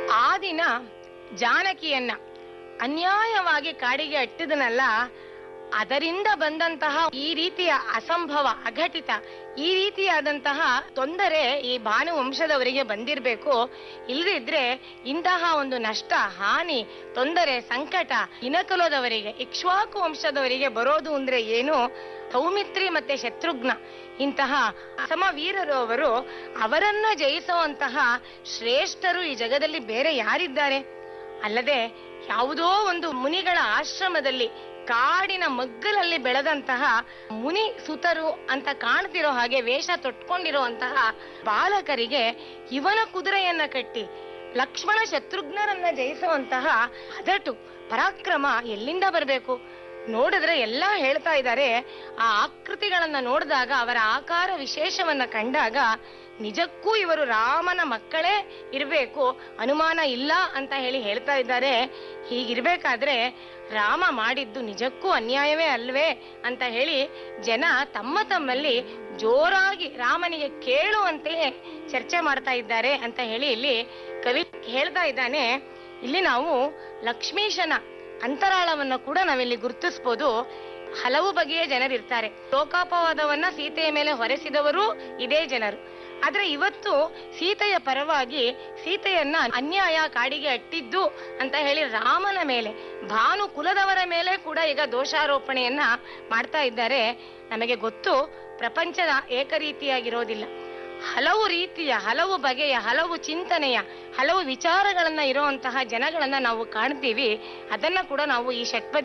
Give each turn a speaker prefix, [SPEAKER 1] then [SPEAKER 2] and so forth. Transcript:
[SPEAKER 1] ಆ ದಿನ ಜಾನಕಿಯನ್ನ ಅನ್ಯಾಯವಾಗಿ ಕಾಡಿಗೆ ಅಟ್ಟಿದನಲ್ಲ ಅದರಿಂದ ಬಂದಂತಹ ಈ ರೀತಿಯ ಅಸಂಭವ ಅಘಟಿತ ಈ ರೀತಿಯಾದಂತಹ ತೊಂದರೆ ಈ ಭಾನು ವಂಶದವರಿಗೆ ಬಂದಿರಬೇಕು ಇಲ್ಲದಿದ್ರೆ ಇಂತಹ ಒಂದು ನಷ್ಟ ಹಾನಿ ತೊಂದರೆ ಸಂಕಟ ಇನಕಲೋದವರಿಗೆ ಇಕ್ಷ್ವಾಕು ವಂಶದವರಿಗೆ ಬರೋದು ಅಂದ್ರೆ ಏನು ಸೌಮಿತ್ರಿ ಮತ್ತೆ ಶತ್ರುಘ್ನ ಇಂತಹ ಸಮವೀರರು ಅವರು ಅವರನ್ನ ಜಯಿಸುವಂತಹ ಶ್ರೇಷ್ಠರು ಈ ಜಗದಲ್ಲಿ ಬೇರೆ ಯಾರಿದ್ದಾರೆ ಅಲ್ಲದೆ ಯಾವುದೋ ಒಂದು ಮುನಿಗಳ ಆಶ್ರಮದಲ್ಲಿ ಕಾಡಿನ ಮಗ್ಗಲಲ್ಲಿ ಬೆಳೆದಂತಹ ಮುನಿ ಸುತರು ಅಂತ ಕಾಣ್ತಿರೋ ಹಾಗೆ ವೇಷ ತೊಟ್ಕೊಂಡಿರುವಂತಹ ಬಾಲಕರಿಗೆ ಇವನ ಕುದುರೆಯನ್ನ ಕಟ್ಟಿ ಲಕ್ಷ್ಮಣ ಶತ್ರುಘ್ನರನ್ನ ಜಯಿಸುವಂತಹ ಹದಟು ಪರಾಕ್ರಮ ಎಲ್ಲಿಂದ ಬರಬೇಕು ನೋಡಿದ್ರೆ ಎಲ್ಲ ಹೇಳ್ತಾ ಇದ್ದಾರೆ ಆ ಆಕೃತಿಗಳನ್ನ ನೋಡಿದಾಗ ಅವರ ಆಕಾರ ವಿಶೇಷವನ್ನ ಕಂಡಾಗ ನಿಜಕ್ಕೂ ಇವರು ರಾಮನ ಮಕ್ಕಳೇ ಇರಬೇಕು ಅನುಮಾನ ಇಲ್ಲ ಅಂತ ಹೇಳಿ ಹೇಳ್ತಾ ಇದ್ದಾರೆ ಹೀಗಿರ್ಬೇಕಾದ್ರೆ ರಾಮ ಮಾಡಿದ್ದು ನಿಜಕ್ಕೂ ಅನ್ಯಾಯವೇ ಅಲ್ವೇ ಅಂತ ಹೇಳಿ ಜನ ತಮ್ಮ ತಮ್ಮಲ್ಲಿ ಜೋರಾಗಿ ರಾಮನಿಗೆ ಕೇಳುವಂತೆಯೇ ಚರ್ಚೆ ಮಾಡ್ತಾ ಇದ್ದಾರೆ ಅಂತ ಹೇಳಿ ಇಲ್ಲಿ ಕವಿ ಹೇಳ್ತಾ ಇದ್ದಾನೆ ಇಲ್ಲಿ ನಾವು ಲಕ್ಷ್ಮೀಶನ ಅಂತರಾಳವನ್ನ ಕೂಡ ನಾವಿಲ್ಲಿ ಗುರುತಿಸ್ಬೋದು ಹಲವು ಬಗೆಯ ಜನರಿರ್ತಾರೆ ಲೋಕಾಪವಾದವನ್ನ ಸೀತೆಯ ಮೇಲೆ ಹೊರೆಸಿದವರು ಇದೇ ಜನರು ಆದ್ರೆ ಇವತ್ತು ಸೀತೆಯ ಪರವಾಗಿ ಸೀತೆಯನ್ನ ಅನ್ಯಾಯ ಕಾಡಿಗೆ ಅಟ್ಟಿದ್ದು ಅಂತ ಹೇಳಿ ರಾಮನ ಮೇಲೆ ಭಾನು ಕುಲದವರ ಮೇಲೆ ಕೂಡ ಈಗ ದೋಷಾರೋಪಣೆಯನ್ನ ಮಾಡ್ತಾ ಇದ್ದಾರೆ ನಮಗೆ ಗೊತ್ತು ಪ್ರಪಂಚದ ಏಕರೀತಿಯಾಗಿರೋದಿಲ್ಲ ಹಲವು ರೀತಿಯ ಹಲವು ಬಗೆಯ ಹಲವು ಚಿಂತನೆಯ ಹಲವು ವಿಚಾರಗಳನ್ನ ಇರುವಂತಹ ಜನಗಳನ್ನ ನಾವು ಕಾಣ್ತೀವಿ ಅದನ್ನ ಕೂಡ ನಾವು ಈ ಷಟ್ಪದಿ